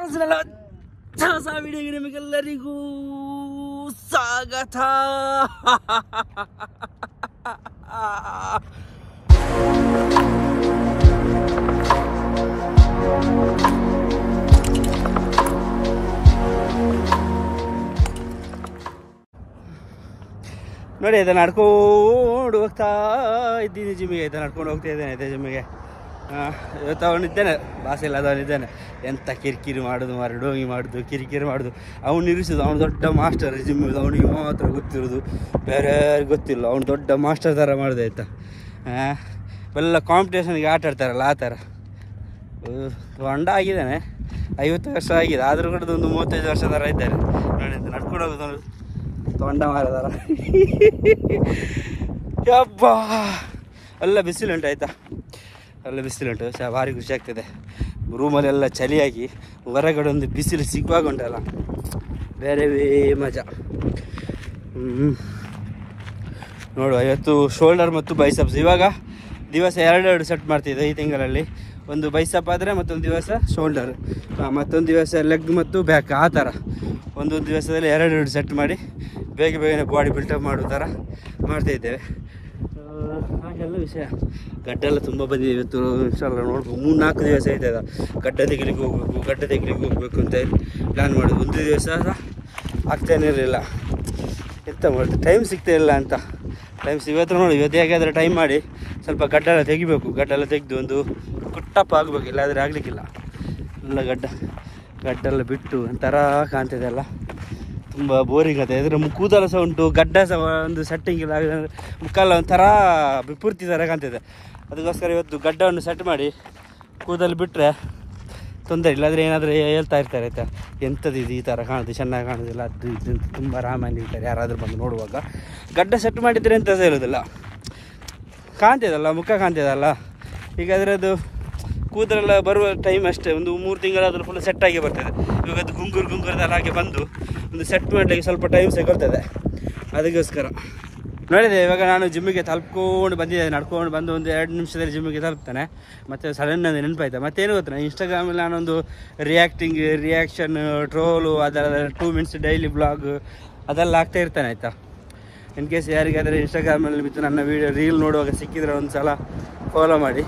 Channel ಹೊಸ ವಿಡಿಯೋಗೆ ನಿಮಗೆಲ್ಲರಿಗೂ ಸ್ವಾಗತ ನೋಡಿ ಆಯ್ತಾ ನಡ್ಕೊಂಡು ಹೋಗ್ತಾ ಇದ್ದೀನಿ ಜಿಮ್ಮಿಗೆ ಆಯ್ತಾ ನಡ್ಕೊಂಡು ಹೋಗ್ತಾ ಇದ್ದೇನೆ ಆಯ್ತಾ ಜಿಮ್ಮಿಗೆ ಇವತ್ತು ಅವನಿದ್ದೇನೆ ಬಾಸ್ ಇಲ್ಲ ಅವನಿದ್ದೇನೆ ಎಂಥ ಕಿರಿಕಿರಿ ಮಾಡೋದು ಮಾರು ಡೋಂಗಿ ಮಾಡೋದು ಕಿರಿಕಿರಿ ಮಾಡೋದು ಅವ್ನು ಇರಿಸೋದು ಅವ್ನು ದೊಡ್ಡ ಮಾಸ್ಟರ್ ಜಿಮ್ ಅವನಿಗೆ ಮಾತ್ರ ಗೊತ್ತಿರೋದು ಬೇರೆ ಯಾರಿಗೂ ಗೊತ್ತಿಲ್ಲ ಅವ್ನು ದೊಡ್ಡ ಮಾಸ್ಟರ್ ಥರ ಮಾಡೋದು ಆಯ್ತಾ ಎಲ್ಲ ಕಾಂಪಿಟೇಷನ್ಗೆ ಆಟ ಆಡ್ತಾರಲ್ಲ ಆ ಥರ ಹೊಂಡ ಆಗಿದ್ದಾನೆ ಐವತ್ತು ವರ್ಷ ಆಗಿದೆ ಆದರೂ ಕೂಡ ಒಂದು ಮೂವತ್ತೈದು ವರ್ಷ ಥರ ಇದ್ದಾರೆ ನೋಡಿ ಅಂತ ನಡ್ಕೊಂಡು ಹೋಗೋದು ತೊಂಡ ಮಾರದಾರ ಯಬ್ಬ ಎಲ್ಲ ಬಿಸಿಲುಂಟು ಆಯ್ತಾ ಎಲ್ಲ ಬಿಸಿಲುಂಟು ಚ ಭಾರಿ ಖುಷಿ ಆಗ್ತದೆ ರೂಮಲ್ಲೆಲ್ಲ ಚಳಿಯಾಗಿ ಹೊರಗಡೆ ಒಂದು ಬಿಸಿಲು ಸಿಗುವಾಗ ಉಂಟಲ್ಲ ಬೇರೆವೇ ಮಜಾ ಹ್ಞೂ ನೋಡುವ ಇವತ್ತು ಶೋಲ್ಡರ್ ಮತ್ತು ಬೈಸಪ್ಸ್ ಇವಾಗ ದಿವಸ ಎರಡೆರಡು ಸೆಟ್ ಮಾಡ್ತಿದ್ದೆ ಈ ತಿಂಗಳಲ್ಲಿ ಒಂದು ಬೈಸಪ್ ಆದರೆ ಮತ್ತೊಂದು ದಿವಸ ಶೋಲ್ಡರ್ ಮತ್ತೊಂದು ದಿವಸ ಲೆಗ್ ಮತ್ತು ಬ್ಯಾಕ್ ಆ ಥರ ಒಂದೊಂದು ದಿವಸದಲ್ಲಿ ಎರಡೆರಡು ಸೆಟ್ ಮಾಡಿ ಬೇಗ ಬೇಗನೆ ಬಾಡಿ ಬಿಲ್ಟಪ್ ಮಾಡೋ ಥರ ಮಾಡ್ತಾಯಿದ್ದೇವೆ ಹಾಗೆಲ್ಲ ವಿಷಯ ಗಡ್ಡೆಲ್ಲ ತುಂಬ ಬಂದಿದೆ ಇವತ್ತು ಇನ್ಶಾಲ್ಲ ನೋಡ್ಬೇಕು ಮೂರು ನಾಲ್ಕು ದಿವಸ ಆಯ್ತದ ಗಡ್ಡ ತೆಗಿಲಿಕ್ಕೆ ಹೋಗ್ಬೇಕು ಗಡ್ಡ ತೆಗಿಲಿಕ್ಕೆ ಹೋಗ್ಬೇಕು ಅಂತ ಪ್ಲ್ಯಾನ್ ಮಾಡೋದು ಒಂದು ದಿವಸ ಆಗ್ತಾನೆ ಇರಲಿಲ್ಲ ಎಂತ ಮಾಡೋದು ಟೈಮ್ ಸಿಗ್ತಾ ಇಲ್ಲ ಅಂತ ಟೈಮ್ ಇವತ್ತು ನೋಡಿ ಇವತ್ತು ಹೇಗಾದರೆ ಟೈಮ್ ಮಾಡಿ ಸ್ವಲ್ಪ ಗಡ್ಡೆಲ್ಲ ತೆಗಿಬೇಕು ಗಡ್ಡೆಲ್ಲ ತೆಗೆದು ಒಂದು ಕುಟ್ಟಪ್ಪ ಆಗಬೇಕು ಇಲ್ಲಾದರೆ ಆಗಲಿಕ್ಕಿಲ್ಲ ಎಲ್ಲ ಗಡ್ಡ ಗಡ್ಡೆಲ್ಲ ಬಿಟ್ಟು ಒಂಥರ ಕಾಣ್ತಿದೆ ಅಲ್ಲ ತುಂಬ ಬೋರಿಂಗ್ ಆಗ್ತದೆ ಇದರ ಕೂದಲ ಸಹ ಉಂಟು ಗಡ್ಡ ಸಹ ಒಂದು ಸೆಟ್ಟಿಂಗ್ ಇಲ್ಲ ಮುಖಲ್ಲ ಒಂಥರ ವಿಪೂರ್ತಿ ಥರ ಕಾಣ್ತಿದೆ ಅದಕ್ಕೋಸ್ಕರ ಇವತ್ತು ಗಡ್ಡವನ್ನು ಸೆಟ್ ಮಾಡಿ ಕೂದಲು ಬಿಟ್ಟರೆ ತೊಂದರೆ ಇಲ್ಲ ಆದರೆ ಏನಾದರೂ ಹೇಳ್ತಾ ಇರ್ತಾರೆ ಆಯ್ತಾ ಎಂಥದ್ದು ಇದು ಈ ಥರ ಕಾಣುದು ಚೆನ್ನಾಗಿ ಕಾಣೋದಿಲ್ಲ ಅದು ಇದು ಅಂತ ತುಂಬ ರಾಮಾಯಣ ಹೇಳ್ತಾರೆ ಯಾರಾದರೂ ಬಂದು ನೋಡುವಾಗ ಗಡ್ಡ ಸೆಟ್ ಮಾಡಿದರೆ ಎಂತ ಸಹ ಇರೋದಿಲ್ಲ ಕಾಣ್ತಿದಲ್ಲ ಮುಖ ಕಾಣ್ತಿದಲ್ಲ ಈಗ ಅದರದ್ದು ಕೂದಲೆಲ್ಲ ಬರುವ ಟೈಮ್ ಅಷ್ಟೇ ಒಂದು ಮೂರು ತಿಂಗಳಾದರೂ ಫುಲ್ ಸೆಟ್ ಆಗಿ ಬರ್ತದೆ ಇವಾಗ ಅದು ಗುಂಗುರು ಗುಂಗುರದಲ್ಲಿ ಹಾಗೆ ಬಂದು ಒಂದು ಸೆಟ್ ಮಾಡಲಿಕ್ಕೆ ಸ್ವಲ್ಪ ಟೈಮ್ ಸಿಗೊಳ್ತದೆ ಅದಕ್ಕೋಸ್ಕರ ನೋಡಿದೆ ಇವಾಗ ನಾನು ಜಿಮ್ಮಿಗೆ ತಲುಪ್ಕೊಂಡು ಬಂದಿದ್ದೆ ನಡ್ಕೊಂಡು ಬಂದು ಒಂದು ಎರಡು ನಿಮಿಷದಲ್ಲಿ ಜಿಮ್ಮಿಗೆ ತಲುಪ್ತಾನೆ ಮತ್ತು ಸಡನ್ ಒಂದು ನೆನಪಾಯ್ತು ಮತ್ತೇನು ಗೊತ್ತಾ ಇನ್ಸ್ಟಾಗ್ರಾಮಲ್ಲಿ ನಾನೊಂದು ರಿಯಾಕ್ಟಿಂಗ್ ರಿಯಾಕ್ಷನ್ ಟ್ರೋಲು ಅದರ ಟೂ ಮಿನಿಟ್ಸ್ ಡೈಲಿ ಬ್ಲಾಗ್ ಅದೆಲ್ಲ ಆಗ್ತಾ ಇರ್ತಾನೆ ಆಯಿತಾ ಇನ್ ಕೇಸ್ ಯಾರಿಗಾದರೆ ಇನ್ಸ್ಟಾಗ್ರಾಮಲ್ಲಿ ಬಿತ್ತು ನನ್ನ ವೀಡಿಯೋ ರೀಲ್ ನೋಡುವಾಗ ಸಿಕ್ಕಿದ್ರೆ ಒಂದು ಸಲ ಫಾಲೋ ಮಾಡಿ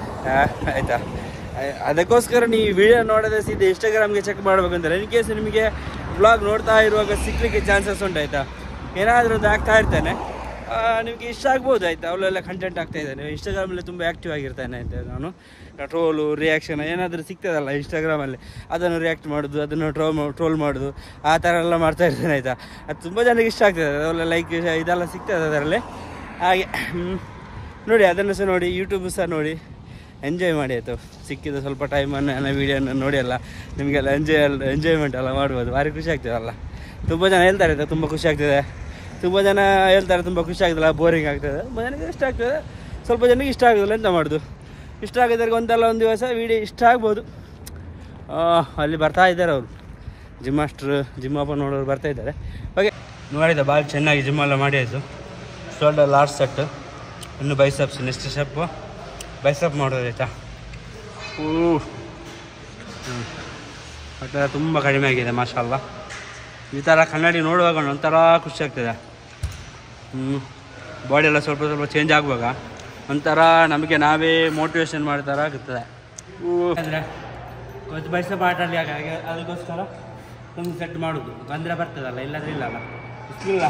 ಆಯಿತಾ ಅದಕ್ಕೋಸ್ಕರ ನೀವು ವಿಡಿಯೋ ನೋಡೋದೇ ಸೀದಾ ಇನ್ಸ್ಟಾಗ್ರಾಮ್ಗೆ ಚೆಕ್ ಮಾಡಬೇಕಂತಾರೆ ಇನ್ ಕೇಸ್ ನಿಮಗೆ ಬ್ಲಾಗ್ ನೋಡ್ತಾ ಇರುವಾಗ ಸಿಕ್ಕಲಿಕ್ಕೆ ಚಾನ್ಸಸ್ ಉಂಟು ಆಯಿತಾ ಏನಾದರೂ ಒಂದು ಆಗ್ತಾ ಇರ್ತಾನೆ ನಿಮಗೆ ಇಷ್ಟ ಆಗ್ಬೋದು ಆಯಿತಾ ಅವಳೆಲ್ಲ ಕಂಟೆಂಟ್ ಆಗ್ತಾ ಇದ್ದಾನೆ ಇನ್ಸ್ಟಾಗ್ರಾಮಲ್ಲಿ ತುಂಬ ಆ್ಯಕ್ಟಿವ್ ಆಗಿರ್ತಾನೆ ಅಂತ ನಾನು ಟ್ರೋಲು ರಿಯಾಕ್ಷನ್ ಏನಾದರೂ ಸಿಗ್ತದಲ್ಲ ಇನ್ಸ್ಟಾಗ್ರಾಮಲ್ಲಿ ಅದನ್ನು ರಿಯಾಕ್ಟ್ ಮಾಡೋದು ಅದನ್ನು ಟ್ರೋಲ್ ಟ್ರೋಲ್ ಮಾಡೋದು ಆ ಥರ ಎಲ್ಲ ಮಾಡ್ತಾ ಇರ್ತಾನೆ ಆಯಿತಾ ಅದು ತುಂಬ ಜನಕ್ಕೆ ಇಷ್ಟ ಆಗ್ತದೆ ಅವೆಲ್ಲ ಲೈಕ್ ಇದೆಲ್ಲ ಸಿಗ್ತದೆ ಅದರಲ್ಲಿ ಹಾಗೆ ನೋಡಿ ಅದನ್ನು ಸಹ ನೋಡಿ ಯೂಟ್ಯೂಬ್ ಸಹ ನೋಡಿ ಎಂಜಾಯ್ ಮಾಡಿ ಆಯಿತು ಸಿಕ್ಕಿದ ಸ್ವಲ್ಪ ಟೈಮನ್ನು ನನ್ನ ವೀಡಿಯೋನ ನೋಡಿ ಅಲ್ಲ ನಿಮಗೆಲ್ಲ ಎಂಜಾಯ್ ಎಂಜಾಯ್ಮೆಂಟ್ ಎಲ್ಲ ಮಾಡ್ಬೋದು ಭಾರಿ ಖುಷಿ ಆಗ್ತದಲ್ಲ ತುಂಬ ಜನ ಹೇಳ್ತಾರೆ ಆಯಿತಾ ತುಂಬ ಖುಷಿ ಆಗ್ತದೆ ತುಂಬ ಜನ ಹೇಳ್ತಾರೆ ತುಂಬ ಖುಷಿ ಆಗ್ತದಲ್ಲ ಬೋರಿಂಗ್ ಆಗ್ತದೆ ತುಂಬ ಜನಕ್ಕೆ ಇಷ್ಟ ಆಗ್ತದೆ ಸ್ವಲ್ಪ ಜನಕ್ಕೆ ಇಷ್ಟ ಆಗೋದಿಲ್ಲ ಎಂತ ಮಾಡೋದು ಇಷ್ಟ ಆಗಿದ್ದವ್ರಿಗೆ ಒಂದಲ್ಲ ಒಂದು ದಿವಸ ವೀಡಿಯೋ ಇಷ್ಟ ಆಗ್ಬೋದು ಅಲ್ಲಿ ಬರ್ತಾ ಇದ್ದಾರೆ ಅವರು ಜಿಮ್ ಮಾಸ್ಟ್ರು ಜಿಮ್ ಓಪನ್ ನೋಡೋರು ಬರ್ತಾ ಇದ್ದಾರೆ ಓಕೆ ನೋಡಿದ ಭಾಳ ಚೆನ್ನಾಗಿ ಜಿಮ್ ಎಲ್ಲ ಮಾಡಿ ಆಯಿತು ಶೋಲ್ಡರ್ ಲಾಸ್ಟ್ ಸೆಟ್ ಇನ್ನು ಬೈಸಪ್ಸ್ ನೆಕ್ಸ್ಟ್ ಸ್ಟೆಪ್ಪು ಬೈಸಪ್ ಮಾಡೋದು ಆಯಿತಾ ಹೂ ಒಟ್ಟು ತುಂಬ ಕಡಿಮೆ ಆಗಿದೆ ಮಾಷಾಲ್ಲ ಈ ಥರ ಕನ್ನಡಿ ನೋಡುವಾಗ ಒಂಥರ ಖುಷಿ ಆಗ್ತದೆ ಹ್ಞೂ ಬಾಡಿ ಎಲ್ಲ ಸ್ವಲ್ಪ ಸ್ವಲ್ಪ ಚೇಂಜ್ ಆಗುವಾಗ ಒಂಥರ ನಮಗೆ ನಾವೇ ಮೋಟಿವೇಶನ್ ಮಾಡೋ ಥರ ಆಗುತ್ತದೆ ಅಂದರೆ ಇವತ್ತು ಬೈಸಪ್ ಆಟ ಆಡಲಿ ಹಾಗೆ ಅದಕ್ಕೋಸ್ಕರ ತುಂಬ ಸೆಟ್ ಮಾಡೋದು ಬಂದರೆ ಬರ್ತದಲ್ಲ ಇಲ್ಲಾಂದ್ರೆ ಇಲ್ಲ ಅಲ್ಲ ಇಲ್ಲ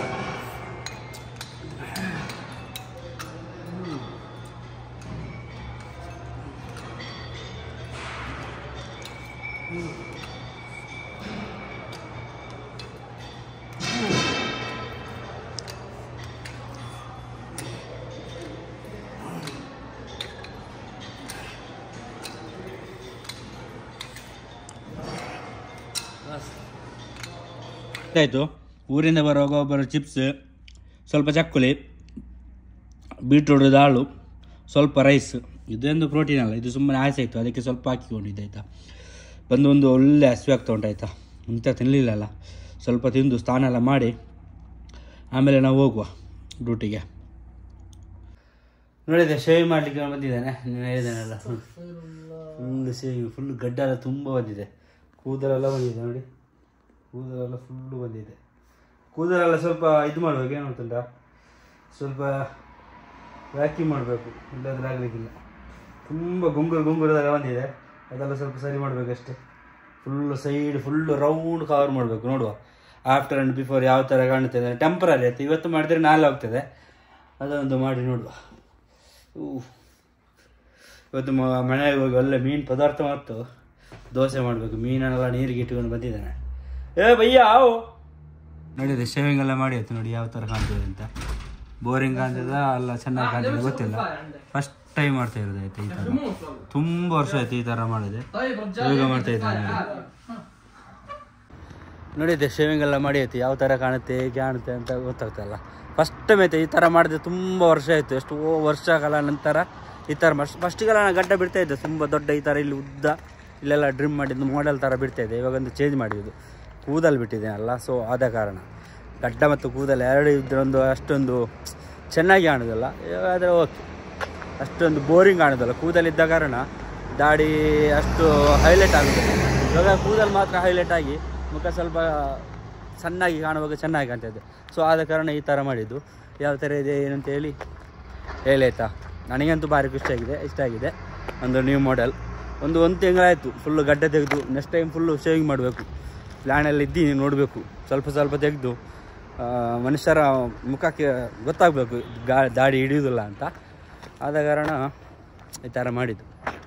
ಆಯಿತು ಊರಿಂದ ಬರುವಾಗ ಒಬ್ಬರು ಚಿಪ್ಸ್ ಸ್ವಲ್ಪ ಚಕ್ಕುಲಿ ಬೀಟ್ರೂಟ್ ದಾಳು ಸ್ವಲ್ಪ ರೈಸ್ ಇದೊಂದು ಪ್ರೋಟೀನ್ ಅಲ್ಲ ಇದು ಸುಮ್ಮನೆ ಆಸೆ ಆಯಿತು ಅದಕ್ಕೆ ಸ್ವಲ್ಪ ಹಾಕಿಕೊಂಡಿದ್ದೆ ಆಯಿತಾ ಬಂದು ಒಂದು ಒಳ್ಳೆ ಹಸಿವೆ ಆಗ್ತಾ ಉಂಟು ಆಯಿತಾ ಇಂಥ ತಿನ್ನಲಿಲ್ಲಲ್ಲ ಸ್ವಲ್ಪ ತಿಂದು ಸ್ನಾನ ಎಲ್ಲ ಮಾಡಿ ಆಮೇಲೆ ನಾವು ಹೋಗುವ ಡ್ಯೂಟಿಗೆ ನೋಡಿದೆ ಶೇವ್ ಮಾಡಲಿಕ್ಕೆ ಬಂದಿದ್ದಾನೆ ನೀನು ಹೇಳಿದ್ದೇನಲ್ಲ ಫುಲ್ ಶೇವ್ ಫುಲ್ ಗಡ್ಡ ಎಲ್ಲ ತುಂಬ ಬಂದಿದೆ ಕೂದಲೆಲ್ಲ ಬಂದಿದೆ ನೋಡಿ ಕೂದಲೆಲ್ಲ ಫುಲ್ಲು ಬಂದಿದೆ ಕೂದಲೆಲ್ಲ ಸ್ವಲ್ಪ ಇದು ಮಾಡ್ಬೇಕು ಏನು ಅಂತಂದ ಸ್ವಲ್ಪ ವ್ಯಾಕ್ಯೂಮ್ ಮಾಡಬೇಕು ಇಲ್ಲದ್ರೆ ಆಗಲಿಕ್ಕಿಲ್ಲ ತುಂಬ ಗುಂಗುರು ಗುಂಗುರದೆಲ್ಲ ಬಂದಿದೆ ಅದೆಲ್ಲ ಸ್ವಲ್ಪ ಸರಿ ಮಾಡಬೇಕಷ್ಟೇ full side full round cover ಮಾಡಬೇಕು ನೋಡುವ ಆಫ್ಟರ್ ಆ್ಯಂಡ್ ಬಿಫೋರ್ ಯಾವ ಥರ ಕಾಣುತ್ತದೆ ಟೆಂಪ್ರರಿ ಆಯ್ತು ಇವತ್ತು ಮಾಡಿದ್ರೆ ನಾಳೆ ಹೋಗ್ತದೆ ಅದೊಂದು ಮಾಡಿ ನೋಡುವ ಊ ಇವತ್ತು ಮ- ಮನೆಗೆ ಹೋಗಿ ಒಳ್ಳೆ ಮೀನು ಪದಾರ್ಥ ಮತ್ತು ದೋಸೆ ಮಾಡಬೇಕು ಮೀನೆಲ್ಲ ನೀರಿಗೆ ಇಟ್ಕೊಂಡು ಬಂದಿದ್ದಾನೆ ಏ ಭಯ್ಯ ಆವು ನೋಡಿದೆ ಶೇವಿಂಗ್ ಎಲ್ಲ ಮಾಡಿ ಆಯ್ತು ನೋಡಿ ಯಾವ ಥರ ಕಾಣ್ತದೆ ಅಂತ ಬೋರಿಂಗ್ ಕಾಣ್ತದ ಅಲ್ಲ ಚೆನ್ನಾಗಿ ಕಾಣ್ತದೆ ಗೊತ್ತಿಲ್ಲ ಫಸ್ಟ್ ಟೈಮ್ ಮಾಡ್ತಾ ಇರೋದು ಆಯ್ತು ಈ ಥರ ತುಂಬ ವರ್ಷ ಆಯ್ತು ಈ ಥರ ಮಾಡಿದೆ ಇವಾಗ ಮಾಡ್ತಾ ಇದ್ದೇನೆ ನೋಡಿ. ನೋಡಿದ್ದೆ ಶೇವಿಂಗ್ ಎಲ್ಲ ಮಾಡಿ ಆಯ್ತು ಯಾವ ಥರ ಕಾಣುತ್ತೆ ಹೇಗೆ ಕಾಣುತ್ತೆ ಅಂತ ಗೊತ್ತಾಗ್ತಲ್ಲ ಫಸ್ಟ್ ಟೈಮ್ ಆಯ್ತು ಈ ಥರ ಮಾಡಿದೆ ತುಂಬ ವರ್ಷ ಆಯಿತು ಎಷ್ಟು ವರ್ಷಗಳ ನಂತರ ಈ ಥರ ಫಸ್ಟ್ ಫಸ್ಟಿಗೆಲ್ಲ ನಾನು ಗಡ್ಡ ಬಿಡ್ತಾ ಇದ್ದೆ ತುಂಬ ದೊಡ್ಡ ಈ ಥರ ಇಲ್ಲಿ ಉದ್ದ ಇಲ್ಲೆಲ್ಲ ಡ್ರಿಮ್ ಮಾಡಿದ್ದು ಮಾಡೆಲ್ ಥರ ಬಿಡ್ತಾ ಇದ್ದೆ ಇವಾಗ ಒಂದು ಚೇಂಜ್ ಮಾಡಿದ್ದು ಕೂದಲು ಬಿಟ್ಟಿದ್ದೇನಲ್ಲ ಸೊ ಆದ ಕಾರಣ ಗಡ್ಡ ಮತ್ತು ಕೂದಲು ಎರಡು ಇದ್ರೊಂದು ಅಷ್ಟೊಂದು ಚೆನ್ನಾಗಿ ಕಾಣೋದಿಲ್ಲ ಆದರೆ ಓಕೆ ಅಷ್ಟೊಂದು ಬೋರಿಂಗ್ ಕಾಣೋದಿಲ್ಲ ಕೂದಲಿದ್ದ ಕಾರಣ ದಾಡಿ ಅಷ್ಟು ಹೈಲೈಟ್ ಆಗೋದಿಲ್ಲ ಇವಾಗ ಕೂದಲು ಮಾತ್ರ ಹೈಲೈಟ್ ಆಗಿ ಮುಖ ಸ್ವಲ್ಪ ಸಣ್ಣಾಗಿ ಕಾಣುವಾಗ ಚೆನ್ನಾಗಿ ಕಾಣ್ತಾ ಇದೆ ಸೊ ಆದ ಕಾರಣ ಈ ಥರ ಮಾಡಿದ್ದು ಯಾವ ಥರ ಇದೆ ಏನಂತ ಹೇಳಿ ಹೇಳಿ ಆಯಿತಾ ನನಗಂತೂ ಭಾರಿ ಖುಷಿಯಾಗಿದೆ ಇಷ್ಟ ಆಗಿದೆ ಒಂದು ನ್ಯೂ ಮಾಡೆಲ್ ಒಂದು ಒಂದು ತಿಂಗಳಾಯಿತು ಫುಲ್ಲು ಗಡ್ಡೆ ತೆಗೆದು ನೆಕ್ಸ್ಟ್ ಟೈಮ್ ಫುಲ್ಲು ಶೇವಿಂಗ್ ಮಾಡಬೇಕು ಪ್ಲ್ಯಾನಲ್ಲಿ ಇದ್ದೀನಿ ನೋಡಬೇಕು ಸ್ವಲ್ಪ ಸ್ವಲ್ಪ ತೆಗೆದು ಮನುಷ್ಯರ ಮುಖಕ್ಕೆ ಗೊತ್ತಾಗಬೇಕು ಗಾ ದಾಡಿ ಹಿಡಿಯೋದಿಲ್ಲ ಅಂತ ಆದ ಕಾರಣ ಈ ಥರ ಮಾಡಿದ್ದು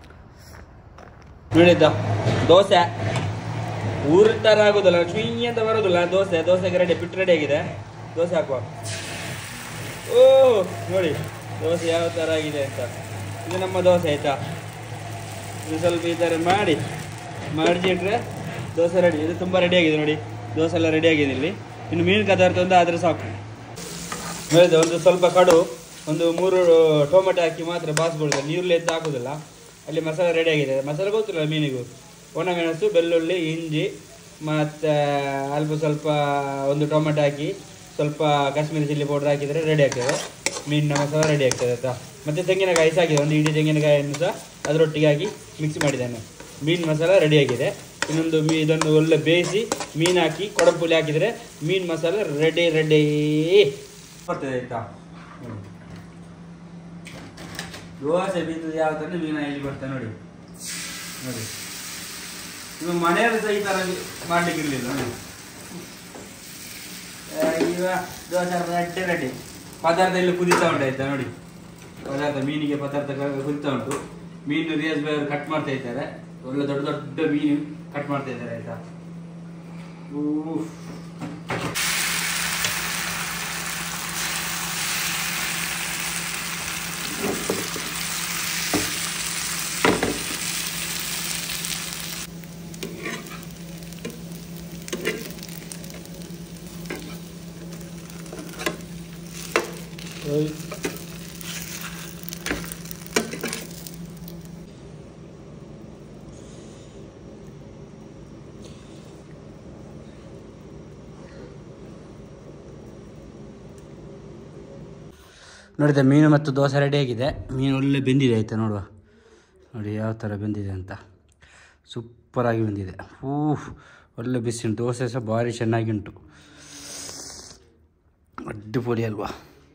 ನೋಡಿದ್ದ ದೋಸೆ ಊರ ಥರ ಆಗೋದಿಲ್ಲ ಚುಯಿ ಅಂತ ಬರೋದಿಲ್ಲ ದೋಸೆ ದೋಸೆಗೆ ರೆಡಿ ಬಿಟ್ಟು ರೆಡಿ ಆಗಿದೆ ದೋಸೆ ಹಾಕುವ ಓ ನೋಡಿ ದೋಸೆ ಯಾವ ಥರ ಆಗಿದೆ ಅಂತ ಇದು ನಮ್ಮ ದೋಸೆ ಆಯ್ತಾ ಇದು ಸ್ವಲ್ಪ ಈ ಥರ ಮಾಡಿ ಮಾಡಿಟ್ರೆ ದೋಸೆ ರೆಡಿ ಇದು ತುಂಬ ರೆಡಿ ಆಗಿದೆ ನೋಡಿ ದೋಸೆ ಎಲ್ಲ ರೆಡಿ ಆಗಿದೆ ಇಲ್ಲಿ ಇನ್ನು ಮೀನು ಪದಾರ್ಥ ಒಂದು ಆದರೆ ಸಾಕು ಹೇಳಿದೆ ಒಂದು ಸ್ವಲ್ಪ ಕಡು ಒಂದು ಮೂರು ಟೊಮೆಟೊ ಹಾಕಿ ಮಾತ್ರ ಬಾಸ್ಬಿಡುದು ನೀರುಳ್ಳಿ ಎದ್ದು ಹಾಕೋದಿಲ್ಲ ಅಲ್ಲಿ ಮಸಾಲೆ ರೆಡಿ ಆಗಿದೆ ಮಸಾಲೆ ಗೊತ್ತಿಲ್ಲ ಮೀನಿಗೂ ಒಣಮೆಣಸು ಬೆಳ್ಳುಳ್ಳಿ ಇಂಜಿ ಮತ್ತು ಅಲ್ಪ ಸ್ವಲ್ಪ ಒಂದು ಟೊಮೆಟೊ ಹಾಕಿ ಸ್ವಲ್ಪ ಕಾಶ್ಮೀರಿ ಚಿಲ್ಲಿ ಪೌಡರ್ ಹಾಕಿದರೆ ರೆಡಿ ಆಗ್ತದೆ ಮೀನಿನ ಮಸಾಲೆ ರೆಡಿ ಆಗ್ತದೆ ಆಯ್ತಾ ಮತ್ತು ತೆಂಗಿನಕಾಯಿ ಸಹ ಹಾಕಿದೆ ಒಂದು ಇಡೀ ತೆಂಗಿನಕಾಯಿಯನ್ನು ಸಹ ಅದರೊಟ್ಟಿಗೆ ಹಾಕಿ ಮಿಕ್ಸ್ ಮಾಡಿದ್ದೇನೆ ಮೀನು ಮಸಾಲ ರೆಡಿ ಆಗಿದೆ ಇನ್ನೊಂದು ಮೀ ಇದನ್ನು ಒಳ್ಳೆ ಬೇಯಿಸಿ ಮೀನು ಹಾಕಿ ಕೊಡಂಪುಲಿ ಹಾಕಿದರೆ ಮೀನು ಮಸಾಲೆ ರೆಡಿ ರೆಡಿ ಬರ್ತದೆ ಆಯ್ತಾ ದೋಸೆ ಬಿದ್ದು ಯಾವ ಥರ ಮೀನ ಇಲ್ಲಿ ಬರ್ತದೆ ನೋಡಿ ನೋಡಿ ನೀವು ಮನೆಯಲ್ಲಿ ಸಹ ಈ ಥರ ಮಾಡ್ಲಿಕ್ಕೆ ಇರಲಿಲ್ಲ ನೋಡಿ ಆ, ಈಗ ದೋಸೆ ರೆಡಿ ರೆಡಿ ಪದಾರ್ಥ ಇಲ್ಲಿ ಕುದಿತಾ ಉಂಟು ಆಯ್ತಾ ನೋಡಿ ಪದಾರ್ಥ ಮೀನಿಗೆ ಪದಾರ್ಥ ಕ- ಕುದಿತಾ ಉಂಟು ಮೀನು ರಿಯಸ್ ಬೇರೆ ಕಟ್ ಮಾಡ್ತಾ ಇದ್ದಾರೆ ಒಳ್ಳೆ ದೊಡ್ಡ ದೊಡ್ಡ ಮೀನು ಕಟ್ ಮಾಡ್ತಾ ಇದ್ದಾರೆ ಆಯ್ತಾ ಊಫ್. ಓಯ್. ನೋಡಿದೆ ಮೀನು ಮತ್ತು ದೋಸೆ ರೆಡಿ ಆಗಿದೆ ಮೀನು ಒಳ್ಳೆ ಬೆಂದಿದೆ ಆಯ್ತಾ ನೋಡುವ ನೋಡಿ ಯಾವ ಥರ ಬೆಂದಿದೆ ಅಂತ ಸೂಪರಾಗಿ ಬೆಂದಿದೆ ಹೂ ಒಳ್ಳೆ ಬಿಸಿ ಉಂಟು ದೋಸೆ ಸಹ ಭಾರಿ ಚೆನ್ನಾಗಿ ಉಂಟು ಅಡ್ಡಿಪೊಡಿ ಅಲ್ವಾ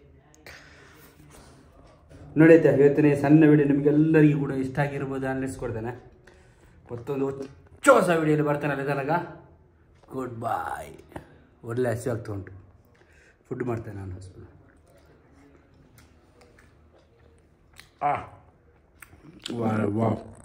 ನೋಡೈತೆ ಇವತ್ತಿನ ಈ ಸಣ್ಣ ವಿಡಿಯೋ ನಿಮಗೆಲ್ಲರಿಗೂ ಕೂಡ ಇಷ್ಟ ಆಗಿರ್ಬೋದು ಅನ್ಲಿಸ್ಕೊಡ್ತೇನೆ ಮತ್ತೊಂದು ಹೊಚ್ಚ ಹೊಸ ವಿಡಿಯೋಲಿ ಬರ್ತಾನಲ್ಲ ತನಕ ಗುಡ್ ಬಾಯ್ ಒಳ್ಳೆ ಹಸಿ ಆಗ್ತಾ ಉಂಟು ಫುಡ್ ಮಾಡ್ತೇನೆ ನಾನು ಹಸ್ಬೆಂಡ್ ಆ ವಾವ್